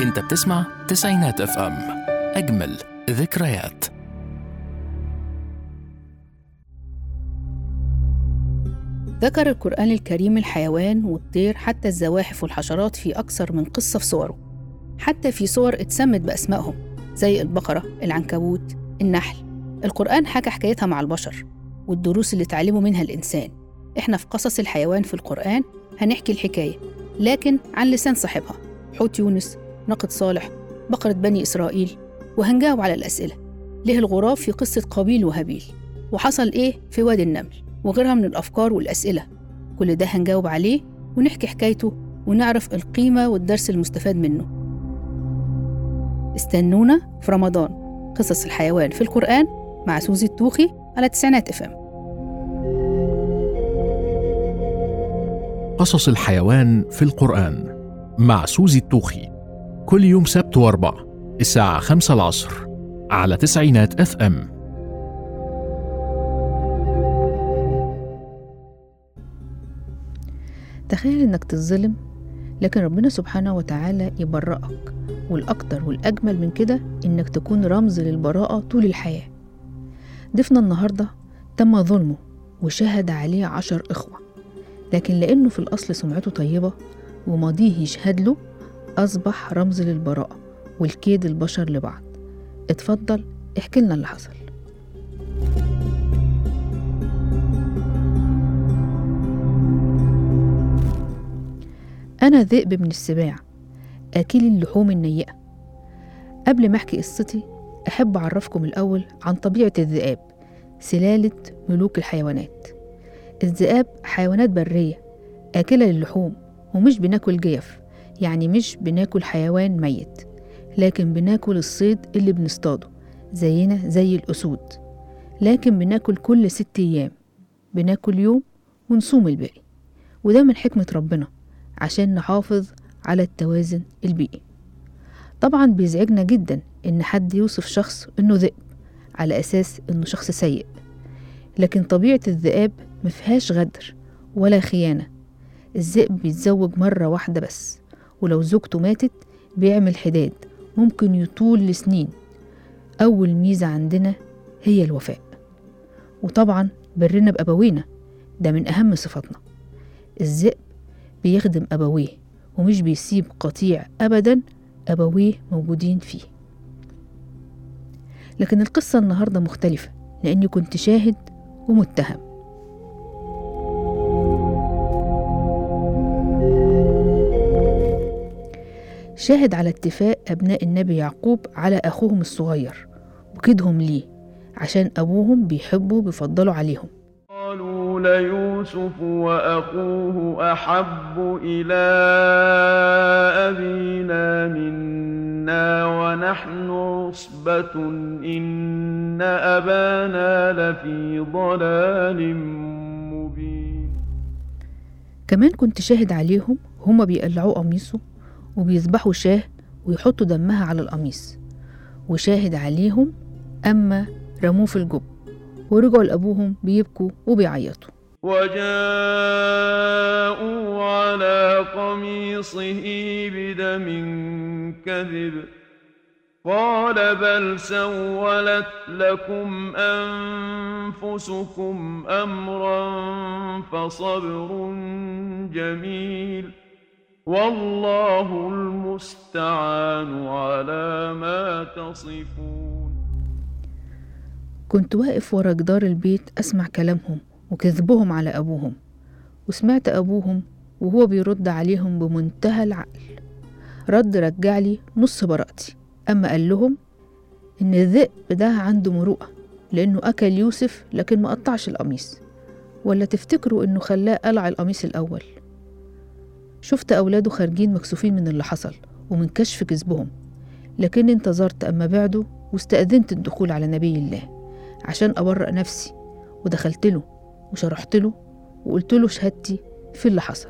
انت بتسمع تسعينات اف ام اجمل ذكريات ذكر القرآن الكريم الحيوان والطير حتى الزواحف والحشرات في أكثر من قصة في صوره حتى في صور اتسمت بأسمائهم زي البقرة، العنكبوت، النحل القرآن حكى حكايتها مع البشر والدروس اللي اتعلموا منها الإنسان إحنا في قصص الحيوان في القرآن هنحكي الحكاية لكن عن لسان صاحبها حوت يونس ناقة صالح بقرة بني إسرائيل وهنجاوب على الأسئلة ليه الغراب في قصة قابيل وهابيل وحصل إيه في وادي النمل وغيرها من الأفكار والأسئلة كل ده هنجاوب عليه ونحكي حكايته ونعرف القيمة والدرس المستفاد منه استنونا في رمضان قصص الحيوان في القرآن مع سوزي التوخي على تسعينات افم قصص الحيوان في القرآن مع سوزي التوخي كل يوم سبت واربع الساعة خمسة العصر على تسعينات اف ام تخيل إنك تتظلم لكن ربنا سبحانه وتعالى يبرأك والأكتر والأجمل من كده إنك تكون رمز للبراءة طول الحياة ضيفنا النهاردة تم ظلمه وشهد عليه عشر إخوة لكن لأنه في الأصل سمعته طيبة وماضيه يشهد له أصبح رمز للبراءة والكيد البشر لبعض اتفضل احكي لنا اللي حصل أنا ذئب من السباع أكل اللحوم النيئة قبل ما أحكي قصتي أحب أعرفكم الأول عن طبيعة الذئاب سلالة ملوك الحيوانات الذئاب حيوانات برية آكلة للحوم ومش بناكل جيف يعني مش بناكل حيوان ميت لكن بناكل الصيد اللي بنصطاده زينا زي الأسود لكن بناكل كل ست أيام بناكل يوم ونصوم الباقي وده من حكمة ربنا عشان نحافظ على التوازن البيئي طبعا بيزعجنا جدا إن حد يوصف شخص إنه ذئب على أساس إنه شخص سيء لكن طبيعة الذئاب مفيهاش غدر ولا خيانة الذئب بيتزوج مرة واحدة بس ولو زوجته ماتت بيعمل حداد ممكن يطول لسنين أول ميزة عندنا هي الوفاء وطبعا برنا بأبوينا ده من أهم صفاتنا الذئب بيخدم أبويه ومش بيسيب قطيع أبدا أبويه موجودين فيه لكن القصة النهاردة مختلفة لأني كنت شاهد ومتهم شاهد على اتفاق أبناء النبي يعقوب على أخوهم الصغير وكيدهم ليه عشان أبوهم بيحبوا بيفضلوا عليهم قالوا ليوسف وأخوه أحب إلى أبينا منا ونحن عصبة إن أبانا لفي ضلال مبين كمان كنت شاهد عليهم هما بيقلعوا قميصه وبيذبحوا شاه ويحطوا دمها على القميص وشاهد عليهم أما رموه في الجب ورجعوا لأبوهم بيبكوا وبيعيطوا وجاءوا على قميصه بدم كذب قال بل سولت لكم أنفسكم أمرا فصبر جميل والله المستعان على ما تصفون كنت واقف ورا جدار البيت أسمع كلامهم وكذبهم على أبوهم وسمعت أبوهم وهو بيرد عليهم بمنتهى العقل رد رجعلي نص براءتي أما قال لهم إن الذئب ده عنده مروءة لأنه أكل يوسف لكن ما قطعش القميص ولا تفتكروا إنه خلاه قلع القميص الأول شفت أولاده خارجين مكسوفين من اللي حصل ومن كشف كذبهم لكني انتظرت أما بعدوا واستأذنت الدخول على نبي الله عشان أبرأ نفسي ودخلت له وشرحت له وقلت له شهادتي في اللي حصل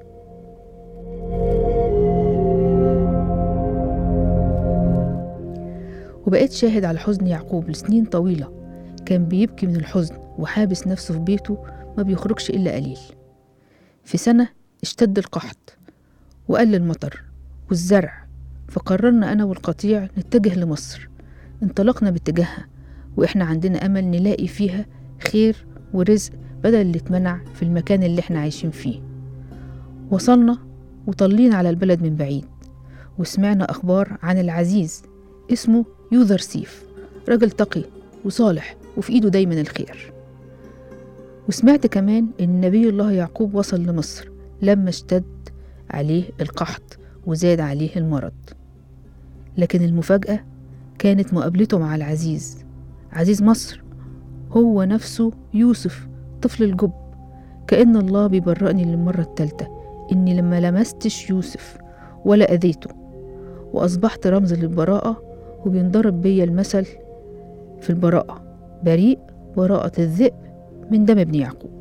وبقيت شاهد على حزن يعقوب لسنين طويلة كان بيبكي من الحزن وحابس نفسه في بيته ما بيخرجش إلا قليل في سنة اشتد القحط وقل المطر والزرع فقررنا أنا والقطيع نتجه لمصر انطلقنا باتجاهها وإحنا عندنا أمل نلاقي فيها خير ورزق بدل اللي اتمنع في المكان اللي إحنا عايشين فيه وصلنا وطلينا على البلد من بعيد وسمعنا أخبار عن العزيز اسمه يوذر سيف راجل تقي وصالح وفي إيده دايما الخير وسمعت كمان إن نبي الله يعقوب وصل لمصر لما اشتد عليه القحط وزاد عليه المرض لكن المفاجأة كانت مقابلته مع العزيز عزيز مصر هو نفسه يوسف طفل الجب كأن الله بيبرأني للمرة التالتة إني لما لمستش يوسف ولا أذيته وأصبحت رمز للبراءة وبينضرب بيا المثل في البراءة بريء براءة الذئب من دم ابن يعقوب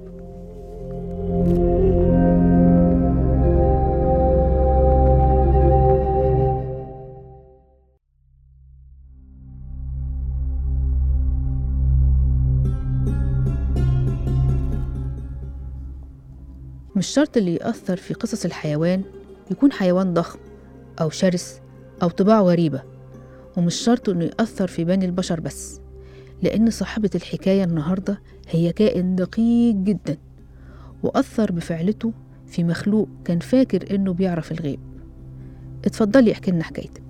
مش شرط اللي يأثر في قصص الحيوان يكون حيوان ضخم أو شرس أو طباع غريبة ومش شرط إنه يأثر في بني البشر بس لأن صاحبة الحكاية النهاردة هي كائن دقيق جدا وأثر بفعلته في مخلوق كان فاكر إنه بيعرف الغيب اتفضلي احكي لنا حكايتك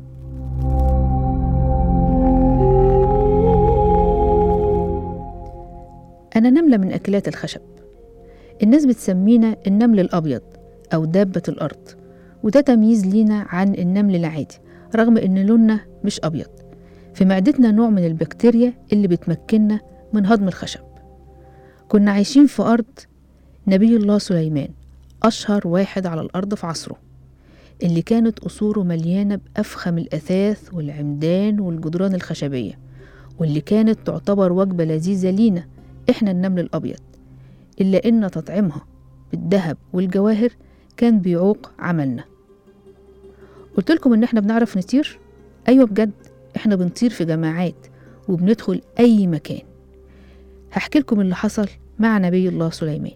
أنا نملة من أكلات الخشب الناس بتسمينا النمل الأبيض أو دابة الأرض وده تمييز لينا عن النمل العادي رغم إن لوننا مش أبيض في معدتنا نوع من البكتيريا اللي بتمكننا من هضم الخشب كنا عايشين في أرض نبي الله سليمان أشهر واحد على الأرض في عصره اللي كانت قصوره مليانة بأفخم الأثاث والعمدان والجدران الخشبية واللي كانت تعتبر وجبة لذيذة لينا إحنا النمل الأبيض إلا إن تطعيمها بالذهب والجواهر كان بيعوق عملنا قلت لكم إن إحنا بنعرف نطير أيوة بجد إحنا بنطير في جماعات وبندخل أي مكان هحكي لكم اللي حصل مع نبي الله سليمان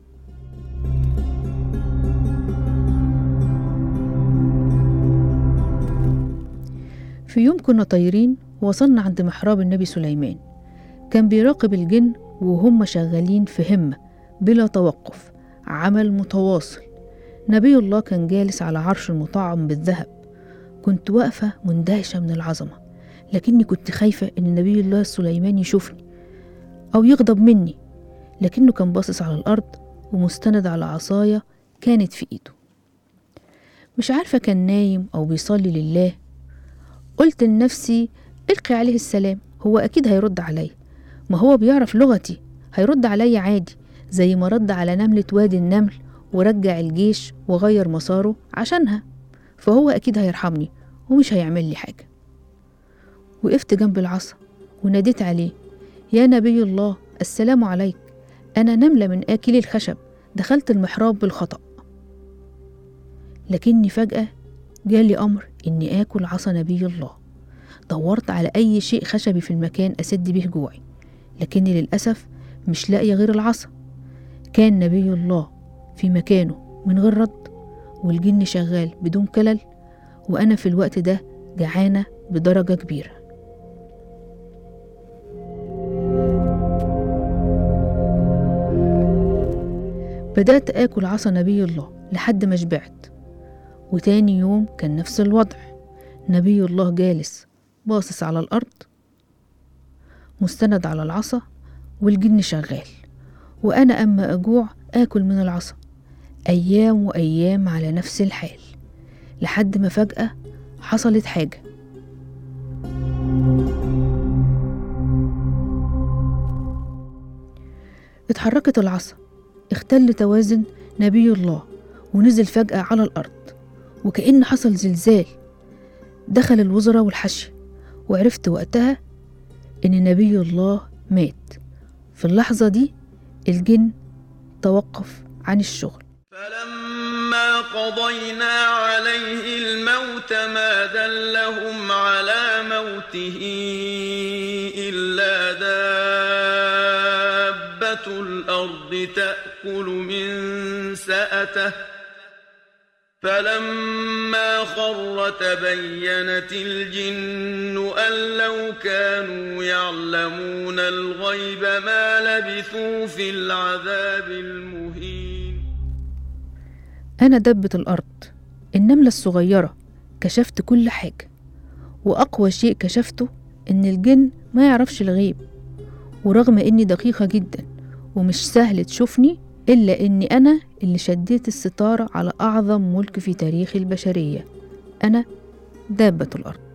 في يوم كنا طايرين وصلنا عند محراب النبي سليمان كان بيراقب الجن وهم شغالين في همة بلا توقف عمل متواصل نبي الله كان جالس على عرش مطعم بالذهب كنت واقفة مندهشة من العظمة لكني كنت خايفة إن نبي الله سليمان يشوفني أو يغضب مني لكنه كان باصص على الأرض ومستند على عصاية كانت في إيده مش عارفة كان نايم أو بيصلي لله قلت لنفسي القي عليه السلام هو أكيد هيرد عليا ما هو بيعرف لغتي هيرد عليا عادي زي ما رد على نملة وادي النمل ورجع الجيش وغير مساره عشانها فهو أكيد هيرحمني ومش هيعمل لي حاجة وقفت جنب العصا وناديت عليه يا نبي الله السلام عليك أنا نملة من آكلي الخشب دخلت المحراب بالخطأ لكني فجأة جالي أمر إني آكل عصا نبي الله دورت على أي شيء خشبي في المكان أسد به جوعي لكني للأسف مش لاقية غير العصا كان نبي الله في مكانه من غير رد والجن شغال بدون كلل وأنا في الوقت ده جعانة بدرجة كبيرة بدأت آكل عصا نبي الله لحد ما شبعت وتاني يوم كان نفس الوضع نبي الله جالس باصص على الأرض مستند على العصا والجن شغال وأنا أما أجوع آكل من العصا أيام وأيام على نفس الحال لحد ما فجأة حصلت حاجة اتحركت العصا اختل توازن نبي الله ونزل فجأة على الأرض وكأن حصل زلزال دخل الوزراء والحشي وعرفت وقتها إن نبي الله مات في اللحظة دي الجن توقف عن الشغل فلما قضينا عليه الموت ما دلهم على موته إلا دابة الأرض تأكل من سأته فلما خر تبينت الجن أن لو كانوا يعلمون الغيب ما لبثوا في العذاب المهين أنا دبة الأرض النملة الصغيرة كشفت كل حاجة وأقوى شيء كشفته إن الجن ما يعرفش الغيب ورغم إني دقيقة جدا ومش سهل تشوفني إلا إني أنا اللي شديت الستارة على أعظم ملك في تاريخ البشرية أنا دابة الأرض